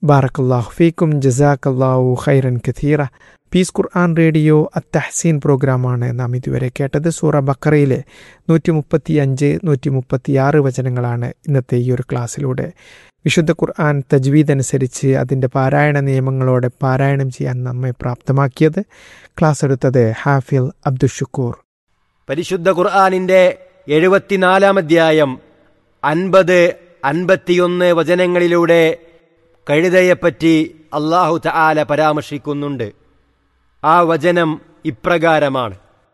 ബാറക്കല്ലാഹു ഫീക്കും ജസാക്കല്ലാഹു ഖൈറൻ കഥീറ പീസ് ഖുർആൻ റേഡിയോ അത്തഹസീൻ പ്രോഗ്രാമാണ് നാം ഇതുവരെ കേട്ടത് സൂറ ബക്കറയിലെ നൂറ്റി മുപ്പത്തി അഞ്ച് നൂറ്റി മുപ്പത്തിയാറ് വചനങ്ങളാണ് ഇന്നത്തെ ഈ ഒരു ക്ലാസ്സിലൂടെ വിശുദ്ധ ഖുർആൻ തജ്വീദ് അനുസരിച്ച് അതിൻ്റെ പാരായണ നിയമങ്ങളോടെ പാരായണം ചെയ്യാൻ നമ്മെ പ്രാപ്തമാക്കിയത് ക്ലാസ് എടുത്തത് ഹാഫിൽ അബ്ദുഷുക്കൂർ പരിശുദ്ധ ഖുർആാനിന്റെ എഴുപത്തിനാലാം അധ്യായം അൻപത് അൻപത്തിയൊന്ന് വചനങ്ങളിലൂടെ കഴുതയെപ്പറ്റി അള്ളാഹു തആല പരാമർശിക്കുന്നുണ്ട് ആ വചനം ഇപ്രകാരമാണ്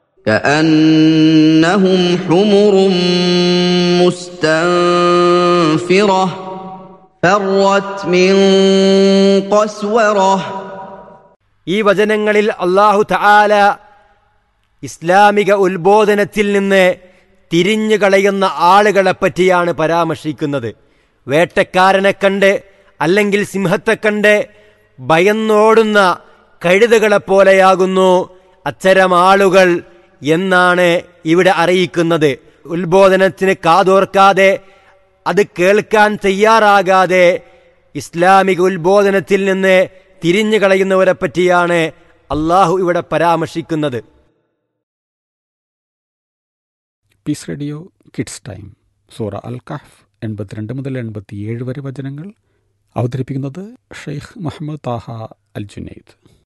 كأنهم حمر مستنفرة فرت من قسورة ഈ വചനങ്ങളിൽ അള്ളാഹു തആല ഇസ്ലാമിക ഉത്ബോധനത്തിൽ നിന്ന് തിരിഞ്ഞു കളയുന്ന ആളുകളെ പറ്റിയാണ് പരാമർശിക്കുന്നത് വേട്ടക്കാരനെ കണ്ട് അല്ലെങ്കിൽ സിംഹത്തെ കണ്ട് ഭയന്നോടുന്ന കഴുതകളെപ്പോലെയാകുന്നു അത്തരം ആളുകൾ എന്നാണ് ഇവിടെ അറിയിക്കുന്നത് ഉത്ബോധനത്തിന് കാതോർക്കാതെ അത് കേൾക്കാൻ തയ്യാറാകാതെ ഇസ്ലാമിക ഉത്ബോധനത്തിൽ നിന്ന് തിരിഞ്ഞു കളയുന്നവരെ പറ്റിയാണ് അള്ളാഹു ഇവിടെ പരാമർശിക്കുന്നത് പീസ് റേഡിയോ കിഡ്സ് ടൈം സൂറ അൽ കഹ്ഫ് എൺപത്തിരണ്ട് മുതൽ എൺപത്തിയേഴ് വരെ വചനങ്ങൾ അവതരിപ്പിക്കുന്നത് ഷെയ്ഖ് മുഹമ്മദ് താഹ അൽ ജുനൈദ്